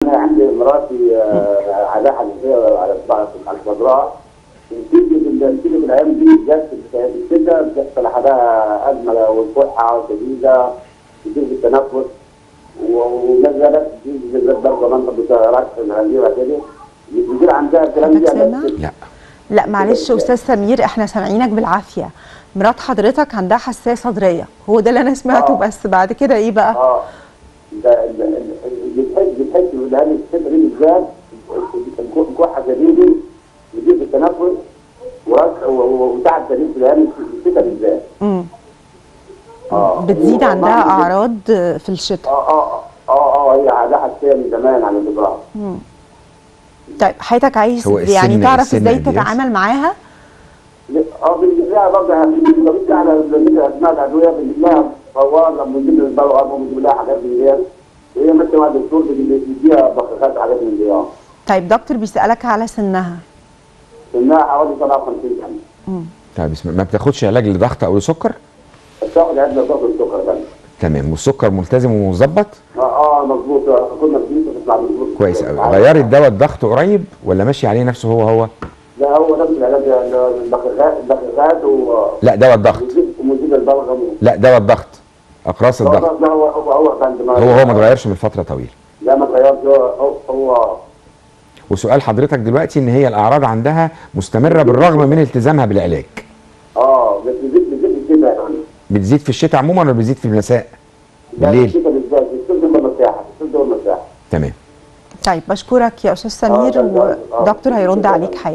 انا عندي مراتي آه، عندها حساسيه على على صدرها بتيجي في بتيجي في الايام دي بالذات في الشتاء بتحصل حالها ازمه والكحه شديده بتيجي في التنفس ونزلت بتيجي بالذات برضه منطقه بتاعت الغزيره كده بيجي عندها الكلام حضرتك ده سامع؟ بس- لا لا معلش استاذ سمير احنا سامعينك بالعافيه مرات حضرتك عندها حساسيه صدريه هو ده اللي انا سمعته آه. بس بعد كده ايه بقى اه ده ده- ده- بتحس بتحس بالهذه الشتاء دي بالذات الكحه شديده بتيجي في التنفس ورك- و- و- وتعب شديد في الايام الشتاء بالذات مم. اه بتزيد عندها وبعد- اعراض في الشتاء اه اه اه اه هي عندها حساسيه من زمان على الجبران طيب حضرتك عايز هو السن- يعني تعرف السن ازاي قد إيه؟ تتعامل معاها اه بنجيب لها برضه بنجيب لها بنجيب لها اسماء الادويه بنجيب لها فوار لما بنجيب لها البلغم وبنجيب لها حاجات من دي وهي ماشيه مع الدكتور بيجيب- بيديها بخاخات حاجات من دي اه طيب دكتور بيسالك على سنها سنها حوالي 57 سنه طيب اسم- ما بتاخدش علاج لضغط او لسكر بتاخد عندنا ضغط السكر ده تمام والسكر ملتزم ومظبط اه اه مظبوط كنا بنجيب تطلع مظبوط كويس قوي غيرت دواء الضغط قريب ولا ماشي عليه نفسه هو هو لا هو نفس العلاج البخاخات البخاخات و لا دواء الضغط ومزيد البلغم لا دواء الضغط اقراص الضغط لا هو هو هو كان هو هو ما اتغيرش من فتره طويله لا ما اتغيرش هو هو وسؤال حضرتك دلوقتي ان هي الاعراض عندها مستمره بالرغم من التزامها بالعلاج اه بس بيزيد بيزيد الشتاء يعني بتزيد في الشتاء عموما ولا بتزيد في المساء لا بالليل الشتاء بالذات الصدر والمساحه الصدر والمساحه تمام طيب بشكرك يا استاذ سمير ودكتور هيرد عليك حاجه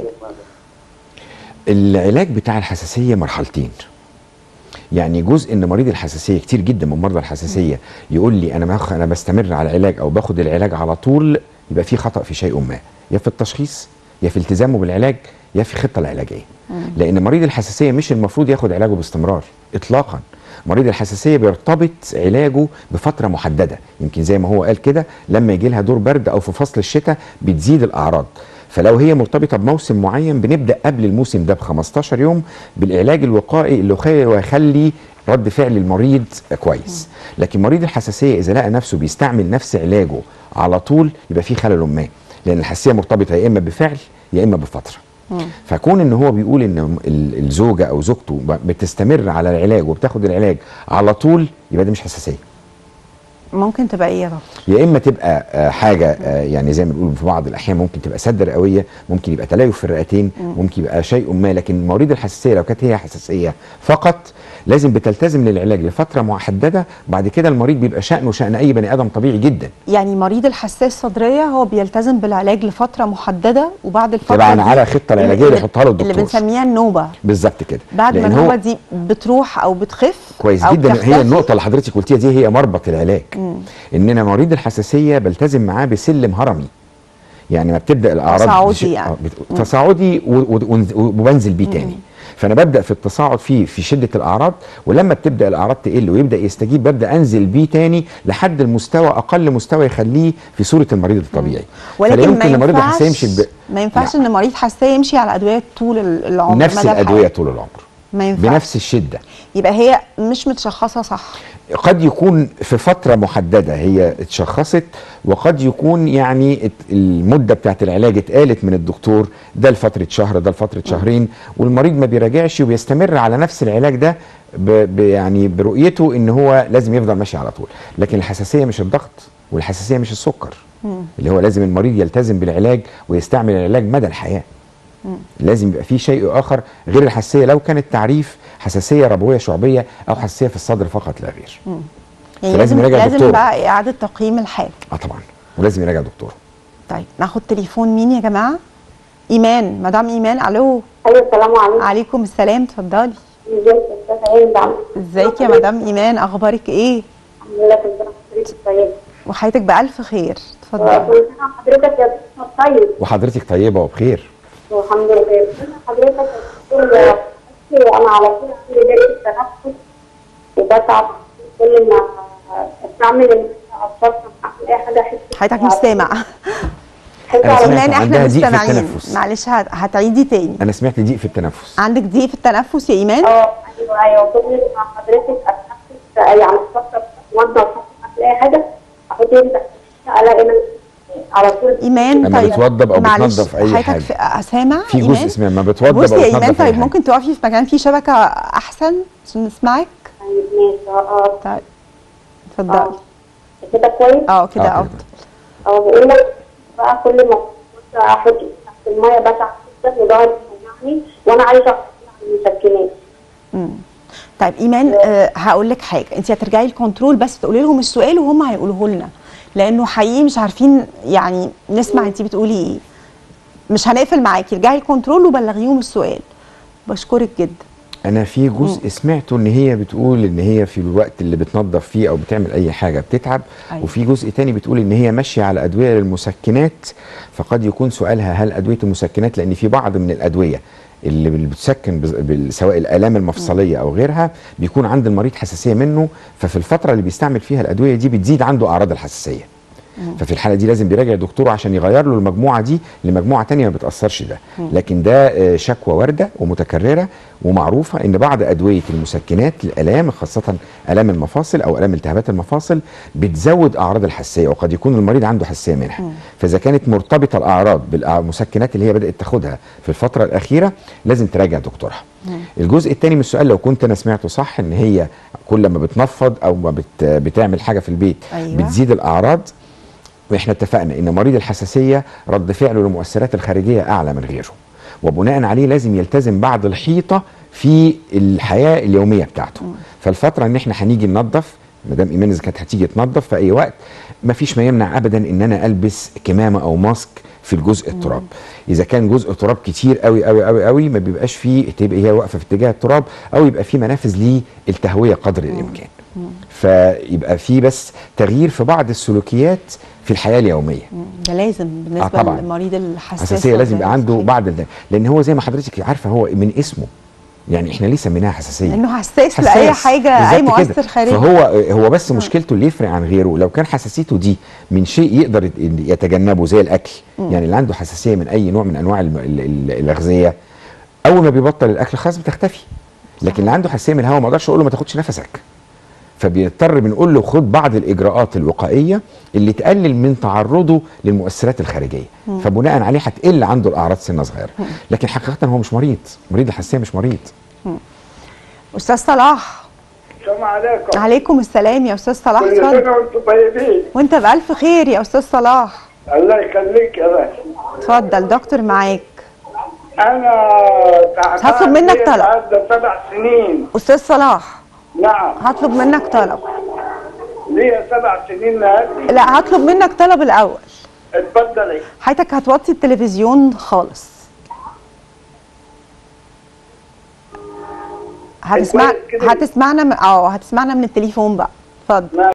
العلاج بتاع الحساسيه مرحلتين يعني جزء ان مريض الحساسيه كتير جدا من مرضى الحساسيه يقول لي انا باخ انا بستمر على العلاج او باخد العلاج على طول يبقى في خطا في شيء ما يا في التشخيص يا في التزامه بالعلاج يا في الخطه العلاجيه لان مريض الحساسيه مش المفروض ياخد علاجه باستمرار اطلاقا مريض الحساسيه بيرتبط علاجه بفتره محدده يمكن زي ما هو قال كده لما يجي لها دور برد او في فصل الشتاء بتزيد الاعراض فلو هي مرتبطه بموسم معين بنبدا قبل الموسم ده ب 15 يوم بالعلاج الوقائي اللي خي- ويخلي رد فعل المريض كويس لكن مريض الحساسيه اذا لقى نفسه بيستعمل نفس علاجه على طول يبقى في خلل ما لان الحساسيه مرتبطه يا اما بفعل يا اما بفتره فكون ان هو بيقول ان ال- الزوجه او زوجته ب- بتستمر على العلاج وبتاخد العلاج على طول يبقى ده مش حساسيه ممكن تبقى ايه يا دكتور يا اما تبقى آه، حاجه آه، يعني زي ما بنقول في بعض الاحيان ممكن تبقى سده رئويه ممكن يبقى تليف في الرئتين ممكن يبقى شيء ما لكن مريض الحساسيه لو كانت هي حساسيه فقط لازم بتلتزم للعلاج لفتره محدده بعد كده المريض بيبقى شانه شان اي بني ادم طبيعي جدا يعني مريض الحساسيه الصدريه هو بيلتزم بالعلاج لفتره محدده وبعد الفتره طبعا دي على الخطه العلاجيه اللي يحطها له اللي الدكتور بنسميها النوبه بالظبط كده بعد ما لأن النوبه دي بتروح او بتخف كويس أو جدا بتختفي، هي النقطة اللي حضرتك قلتيها دي هي مربط العلاج ان انا مريض الحساسية بلتزم معاه بسلم هرمي يعني ما بتبدا الاعراض تصاعدي بش- يعني. آه، بت- تصاعدي و- و- ون- وبنزل بيه تاني فانا ببدا في التصاعد فيه في شده الاعراض ولما بتبدا الاعراض تقل ويبدا يستجيب ببدا انزل بيه تاني لحد المستوى اقل مستوى يخليه في صوره المريض الطبيعي فلا ولكن ما يمكن المريض ينفعش الحساسيه يمشي ب... ما ينفعش لا. ان مريض حساسيه يمشي على ادويه طول ال- العمر نفس مدى الادويه الحياة. طول العمر ما ينفعش بنفس الشده يبقى هي مش متشخصه صح قد يكون في فترة محددة هي اتشخصت وقد يكون يعني ات- المدة بتاعت العلاج اتقالت من الدكتور ده لفترة شهر ده لفترة شهرين والمريض ما بيراجعش وبيستمر على نفس العلاج ده ب ب يعني برؤيته ان هو لازم يفضل ماشي على طول لكن الحساسية مش الضغط والحساسية مش السكر اللي هو لازم المريض يلتزم بالعلاج ويستعمل العلاج مدى الحياة لازم يبقى في شيء اخر غير الحساسيه لو كان التعريف حساسيه ربويه شعبيه او حساسيه في الصدر فقط لا غير يعني فلازم لازم يراجع لازم دكتور. بقى اعاده تقييم الحال اه طبعا ولازم يراجع دكتور طيب ناخد تليفون مين يا جماعه ايمان مدام ايمان الو ايوه السلام عليكم عليكم السلام اتفضلي ازيك يا استاذه هند عامله ازيك يا مدام ايمان اخبارك ايه الحمد لله في الزرع حضرتك طيبه وحياتك بالف خير اتفضلي كل سنه وحضرتك يا دكتور طيب وحضرتك طيبه وبخير والحمد لله كل سنة حضرتك يا دكتور بصي انا على طول عندي ضيق التنفس وبتعب كل ما استعمل الاشخاص اعمل اي حاجه احس حضرتك مش سامع احس أنا على سمعت ايمان احنا عندها مش ضيق في سامعين التنفس. معلش هت- هتعيدي تاني انا سمعت ضيق في التنفس عندك ضيق في التنفس يا ايمان اه ايوه ايوه كل ما حضرتك اتنفس يعني فتره اتوضى اعمل اي حاجه احط ايدي تحت الاقي نفسي على طول ايمان لما طيب بتوضب أو معلش، بتنظف أي حضرتك حاجة. في سامع في إيمان؟ جزء اسمه ما بتوضب بصي او يا ايمان بتنظف أي طيب حاجة. ممكن تقفي في مكان فيه شبكه احسن عشان نسمعك طيب ماشي اه طيب اه اتفضلي كده كويس اه كده آه، اه كده. اه بقول لك بقى كل ما كنت احط إيدي تحت الميه بتعب جدا وضهري بيوجعني وانا عايزه أفصل عن المسكنات طيب ايمان آه هقول لك حاجه انت هترجعي الكنترول بس تقولي لهم السؤال وهم هيقولوه لنا لانه حقيقي مش عارفين يعني نسمع انت بتقولي ايه مش هنقفل معاكي ارجعي الكنترول وبلغيهم السؤال بشكرك جدا انا في جزء سمعته ان هي بتقول ان هي في الوقت اللي بتنظف فيه او بتعمل اي حاجه بتتعب أيوة. وفي جزء تاني بتقول ان هي ماشيه على ادويه للمسكنات فقد يكون سؤالها هل ادويه المسكنات لان في بعض من الادويه اللي بال- بتسكن بز- بال- سواء الالام المفصليه او غيرها بيكون عند المريض حساسيه منه ففي الفتره اللي بيستعمل فيها الادويه دي بتزيد عنده اعراض الحساسيه ففي الحاله دي لازم بيراجع دكتوره عشان يغير له المجموعه دي لمجموعه تانية ما بتاثرش ده لكن ده آه، شكوى وارده ومتكرره ومعروفه ان بعض ادويه المسكنات للالام خاصه الام المفاصل او الام التهابات المفاصل بتزود اعراض الحساسيه وقد يكون المريض عنده حساسيه منها فاذا كانت مرتبطه الاعراض بالمسكنات اللي هي بدات تاخدها في الفتره الاخيره لازم تراجع دكتورها الجزء الثاني من السؤال لو كنت انا سمعته صح ان هي كل ما بتنفض او ما بت بتعمل حاجه في البيت أيوة. بتزيد الاعراض واحنا اتفقنا ان مريض الحساسيه رد فعله للمؤثرات الخارجيه اعلى من غيره وبناء عليه لازم يلتزم بعض الحيطه في الحياه اليوميه بتاعته فالفتره ان احنا هنيجي ننظف مدام ايمان اذا كانت هتيجي تنظف في اي وقت ما فيش ما يمنع ابدا ان انا البس كمامه او ماسك في الجزء التراب اذا كان جزء تراب كتير قوي قوي قوي قوي ما بيبقاش فيه تبقى هي واقفه في اتجاه التراب او يبقى فيه منافذ للتهويه قدر الامكان فيبقى في بس تغيير في بعض السلوكيات في الحياه اليوميه ده لازم بالنسبه طبعاً. للمريض الحساس حساسيه لازم يبقى عنده صحيح. بعض ال- لان هو زي ما حضرتك عارفه هو من اسمه يعني احنا ليه سميناها حساسيه لانه حساس لاي حاجه اي بالظبط كده. مؤثر خارجي فهو هو بس مشكلته اللي يفرق عن غيره لو كان حساسيته دي من شيء يقدر يت- يتجنبه زي الاكل يعني اللي عنده حساسيه من اي نوع من انواع الم- ال- ال- الاغذيه اول ما بيبطل الاكل خلاص بتختفي لكن اللي عنده حساسيه من الهواء ما اقدرش اقول له ما تاخدش نفسك فبيضطر بنقول له خد بعض الاجراءات الوقائيه اللي تقلل من تعرضه للمؤثرات الخارجيه فبناء عليه هتقل عنده الاعراض سنه صغيره لكن حقيقه هو مش مريض مريض الحساسيه مش مريض استاذ صلاح السلام عليكم عليكم السلام يا استاذ صلاح كل اتفضل سنة وانتم طيبين وانت بالف خير يا استاذ صلاح الله يخليك يا باشا اتفضل دكتور معاك انا تعبان هطلب منك ليا طلب. بعد سبع سنين استاذ صلاح نعم هطلب منك طلب ليا سبع سنين هذه لا هطلب منك طلب الاول اتفضلي حياتك هتوطي التلفزيون خالص هتسمع كويس كده. هتسمعنا من اه هتسمعنا من التليفون بقى اتفضل